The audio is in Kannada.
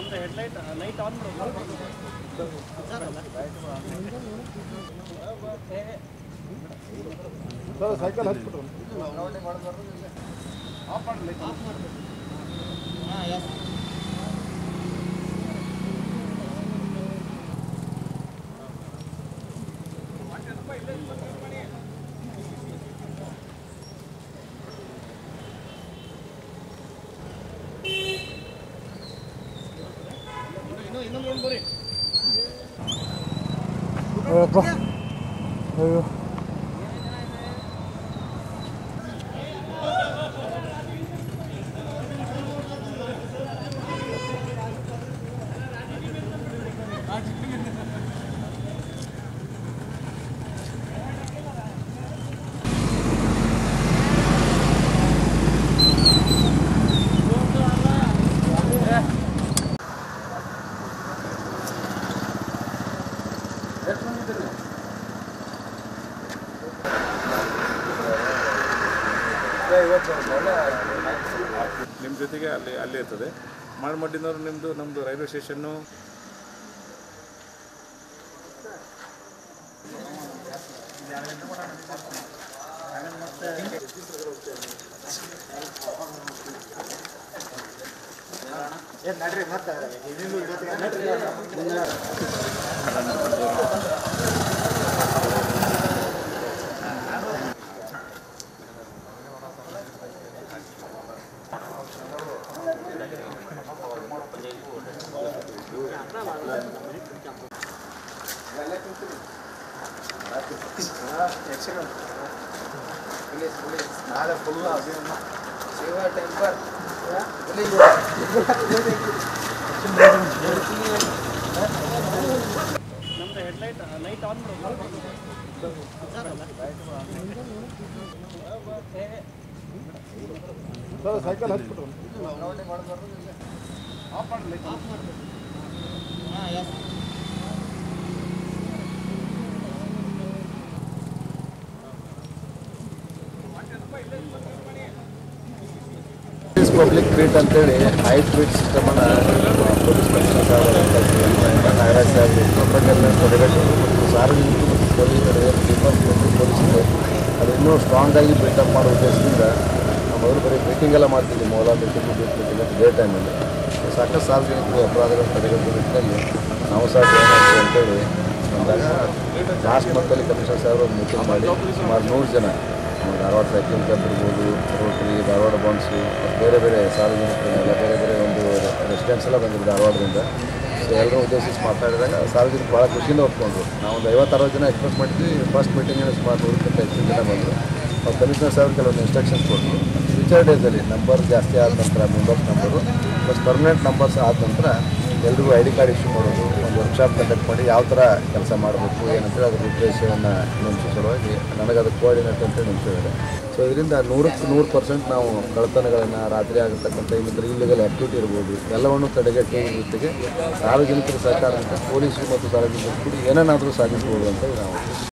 ಹೆಡ್ಲೈಟ್ ಲೈಟ್ ಆನ್ ಸೈಕಲ್ ಹಚ್ಬಿಟ್ರು ಅಯ್ಯಪ್ಪ ಅಯ್ಯೋ ನಿಮ್ಮ ಜೊತೆಗೆ ಅಲ್ಲಿ ಅಲ್ಲಿ ಇರ್ತದೆ ಮಾಳ್ಮಡ್ಡಿನವ್ರು ನಿಮ್ಮದು ನಮ್ಮದು ರೈಲ್ವೆ ಸ್ಟೇಷನ್ನು ನಮ್ದು ಹೆಡ್ಲೈಟ್ ಲೈಟ್ ಆನ್ ಸೈಕಲ್ ಹಚ್ಬಿಟ್ರು ಪೊಲೀಸ್ ಪಬ್ಲಿಕ್ ಟ್ರೀಟ್ ಅಂತೇಳಿ ಹೈ ಟ್ರೀಟ್ ಸಿಸ್ಟಮನ್ನು ಪೊಲೀಸ್ ಕಮಿಷನರ್ ಸಾಹೇಬರು ನಾಗರಾಜ್ ಸಾಹೇಬರು ಗೌರ್ಮೆಂಟೆಲ್ಲ ತಡೆಗಟ್ಟು ಮತ್ತು ಸಾರ್ವಜನಿಕರು ಮತ್ತು ಪೊಲೀಸರು ಡಿಪಾರ್ಟ್ಮೆಂಟ್ ಪೊಲೀಸರು ಅದು ಇನ್ನೂ ಸ್ಟ್ರಾಂಗ್ ಆಗಿ ಬಿಲ್ಡಪ್ ಮಾಡೋ ಉದ್ದೇಶದಿಂದ ನಾವು ಮೊದಲು ಬರೀ ಮೀಟಿಂಗ್ ಎಲ್ಲ ಮಾಡ್ತಿದ್ವಿ ಮೌಲ ಮೀಟಿಂಗ್ ಮೀಟಿಂಗ್ ಅಂತ ಡೇ ಟೈಮಲ್ಲಿ ಸಾಕಷ್ಟು ಸಾರ್ವಜನಿಕರು ಅಪರಾಧಗಳು ತಡೆಗಟ್ಟುವ ನಿಟ್ಟಿನಲ್ಲಿ ನಾವು ಸಹ ಜಾಯ್ನ್ ಆಗ್ತೀವಿ ಅಂತೇಳಿ ಬಂದಾಗ ಲಾಸ್ಟ್ ಮಂತಲ್ಲಿ ಕಮಿಷನರ್ ಸಾಹೇಬರು ಮೀಟಿಂಗ್ ಮಾಡಿ ಸುಮಾರು ನೂರು ಜನ ನಮ್ಮ ಧಾರವಾಡ ಸೈಕ್ಲಿಂಗ್ ಕ್ಲಬ್ ಇರ್ಬೋದು ರೋಟರಿ ಧಾರವಾಡ ಬಾನ್ಸು ಮತ್ತು ಬೇರೆ ಬೇರೆ ಸಾರ್ವಜನಿಕರು ಎಲ್ಲ ಬೇರೆ ಬೇರೆ ಒಂದು ರೆಸಿಡೆನ್ಸ್ ಎಲ್ಲ ಬಂದಿದ್ರು ಧಾರವಾಡದಿಂದ ಸೊ ಎಲ್ಲರೂ ಉದ್ದೇಶಿಸಿ ಮಾತಾಡಿದಾಗ ಸಾರ್ವಜನಿಕರು ಭಾಳ ಖುಷಿಯಿಂದ ಒಪ್ಕೊಂಡ್ರು ನಾವು ಒಂದು ಐವತ್ತು ಅರವತ್ತು ಜನ ಎಕ್ಸ್ಪೆಕ್ಟ್ ಮಾಡಿದ್ವಿ ಫಸ್ಟ್ ಮೀಟಿಂಗಲ್ಲಿ ಸುಮಾರು ನೂರಕ್ಕಿಂತ ಹೆಚ್ಚಿನ ಜನ ಬಂದರು ಅವ್ರು ಕಮಿಷನರ್ ಸಾಹೇಬ್ ಕೆಲವೊಂದು ಇನ್ಸ್ಟ್ರಕ್ಷನ್ಸ್ ಕೊಟ್ಟರು ಫ್ಯೂಚರ್ ಡೇಸಲ್ಲಿ ನಂಬರ್ ಜಾಸ್ತಿ ಆದ ನಂತರ members number plus permanent numbers ಆದ ನಂತರ ಎಲ್ರಿಗೂ ಐ ಡಿ ಕಾರ್ಡ್ ಇಶ್ಯೂ ಮಾಡೋದು ಒಂದು ವರ್ಕ್ಶಾಪ್ ಕಂಡಕ್ಟ್ ಮಾಡಿ ಯಾವ ಥರ ಕೆಲಸ ಮಾಡಬೇಕು ಏನಂತೇಳಿ ಅದ್ರ ಉದ್ದೇಶವನ್ನು ನೇಮಿಸೋ ಸಲುವಾಗಿ ನನಗೆ ಅದು ಕೋಆರ್ಡಿನೇಟ್ ಅಂತ ನೇಮಿಸಿದ್ದಾರೆ ಸೊ ಇದರಿಂದ ನೂರಕ್ಕೆ ನೂರು ಪರ್ಸೆಂಟ್ ನಾವು ಕಳ್ಳತನಗಳನ್ನು ರಾತ್ರಿ ಆಗಿರ್ತಕ್ಕಂಥ ಇನ್ನಿತರ ಇಲ್ಲಿಗಲ್ ಆ್ಯಕ್ಟಿವಿಟಿ ಇರ್ಬೋದು ಎಲ್ಲವನ್ನು ತಡೆಗಟ್ಟುವ ಜೊತೆಗೆ ಸಾರ್ವಜನಿಕರ ಸಹಕಾರದಿಂದ ಪೊಲೀಸರು ಮತ್ತು ಸಾರ್ವಜನಿಕರು ಕೂಡಿ ಏನೇನಾದರೂ ಸಾಧಿಸ್ಬೋದು ಅಂತ ನಾವು